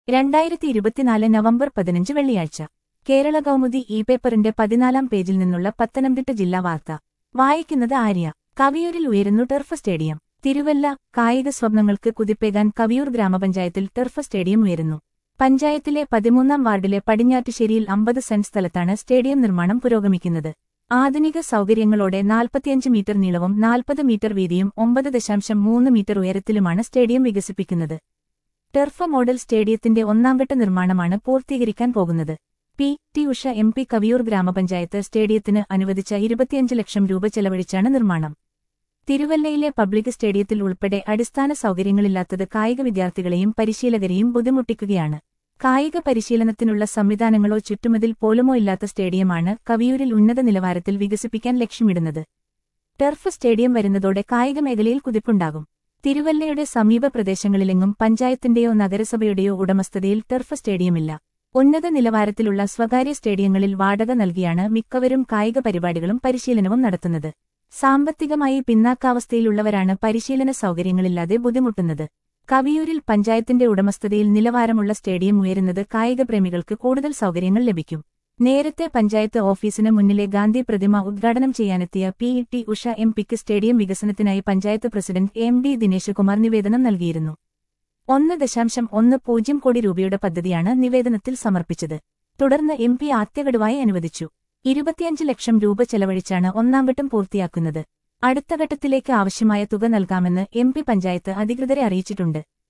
രണ്ടായിരത്തി ഇരുപത്തിനാല് നവംബർ പതിനഞ്ച് വെള്ളിയാഴ്ച കേരള കൗമുദി ഇ പേപ്പറിന്റെ പതിനാലാം പേജിൽ നിന്നുള്ള പത്തനംതിട്ട ജില്ലാ വാർത്ത വായിക്കുന്നത് ആര്യ കവിയൂരിൽ ഉയരുന്നു ടർഫ് സ്റ്റേഡിയം തിരുവല്ല കായിക സ്വപ്നങ്ങൾക്ക് കുതിപ്പേകാൻ കവിയൂർ ഗ്രാമപഞ്ചായത്തിൽ ടർഫ് സ്റ്റേഡിയം ഉയരുന്നു പഞ്ചായത്തിലെ പതിമൂന്നാം വാർഡിലെ പടിഞ്ഞാറ്റുശ്ശേരിയിൽ അമ്പത് സെന്റ് സ്ഥലത്താണ് സ്റ്റേഡിയം നിർമ്മാണം പുരോഗമിക്കുന്നത് ആധുനിക സൗകര്യങ്ങളോടെ നാൽപ്പത്തിയഞ്ച് മീറ്റർ നീളവും നാൽപ്പത് മീറ്റർ വീതിയും ഒമ്പത് ദശാംശം മൂന്ന് മീറ്റർ ഉയരത്തിലുമാണ് സ്റ്റേഡിയം വികസിപ്പിക്കുന്നത് ടർഫ് മോഡൽ സ്റ്റേഡിയത്തിന്റെ ഒന്നാംഘട്ട നിർമ്മാണമാണ് പൂർത്തീകരിക്കാൻ പോകുന്നത് P T Usha M P Kaviyoor grama panchayat സ്റ്റേഡിയത്തിന് അനുവദിച്ച ഇരുപത്തിയഞ്ച് ലക്ഷം രൂപ ചെലവഴിച്ചാണ് നിർമ്മാണം തിരുവല്ലയിലെ പബ്ലിക് സ്റ്റേഡിയത്തിൽ ഉൾപ്പെടെ അടിസ്ഥാന സൗകര്യങ്ങളില്ലാത്തത് കായിക വിദ്യാർത്ഥികളെയും പരിശീലകരെയും ബുദ്ധിമുട്ടിക്കുകയാണ് കായിക പരിശീലനത്തിനുള്ള സംവിധാനങ്ങളോ ചുറ്റുമതിൽ പോലുമോ ഇല്ലാത്ത സ്റ്റേഡിയമാണ് കവിയൂരിൽ ഉന്നത നിലവാരത്തിൽ വികസിപ്പിക്കാൻ ലക്ഷ്യമിടുന്നത് ടർഫ് സ്റ്റേഡിയം വരുന്നതോടെ കായിക മേഖലയിൽ കുതിപ്പുണ്ടാകും തിരുവല്ലയുടെ സമീപ പ്രദേശങ്ങളിലെങ്ങും പഞ്ചായത്തിന്റെയോ നഗരസഭയുടെയോ ഉടമസ്ഥതയിൽ ടർഫ് സ്റ്റേഡിയമില്ല ഉന്നത നിലവാരത്തിലുള്ള സ്വകാര്യ സ്റ്റേഡിയങ്ങളിൽ വാടക നൽകിയാണ് മിക്കവരും കായിക പരിപാടികളും പരിശീലനവും നടത്തുന്നത് സാമ്പത്തികമായി പിന്നാക്കാവസ്ഥയിലുള്ളവരാണ് പരിശീലന സൗകര്യങ്ങളില്ലാതെ ബുദ്ധിമുട്ടുന്നത് കവിയൂരിൽ പഞ്ചായത്തിന്റെ ഉടമസ്ഥതയിൽ നിലവാരമുള്ള സ്റ്റേഡിയം ഉയരുന്നത് കായികപ്രേമികൾക്ക് കൂടുതൽ സൗകര്യങ്ങൾ ലഭിക്കും നേരത്തെ പഞ്ചായത്ത് ഓഫീസിന് മുന്നിലെ ഗാന്ധി പ്രതിമ ഉദ്ഘാടനം ചെയ്യാനെത്തിയ P E T Usha M പിക്ക് സ്റ്റേഡിയം വികസനത്തിനായി panchayat president M D Dinesh Kumar നിവേദനം നൽകിയിരുന്നു ഒന്ന് ദശാംശം ഒന്ന് പൂജ്യം കോടി രൂപയുടെ പദ്ധതിയാണ് നിവേദനത്തിൽ സമർപ്പിച്ചത് തുടർന്ന് എം പി ആദ്യഗഡുവായി അനുവദിച്ചു ഇരുപത്തിയഞ്ച് ലക്ഷം രൂപ ചെലവഴിച്ചാണ് ഒന്നാംഘട്ടം പൂർത്തിയാക്കുന്നത് അടുത്ത ഘട്ടത്തിലേക്ക് ആവശ്യമായ തുക നൽകാമെന്ന് എം പി പഞ്ചായത്ത് അധികൃതരെ അറിയിച്ചിട്ടുണ്ട്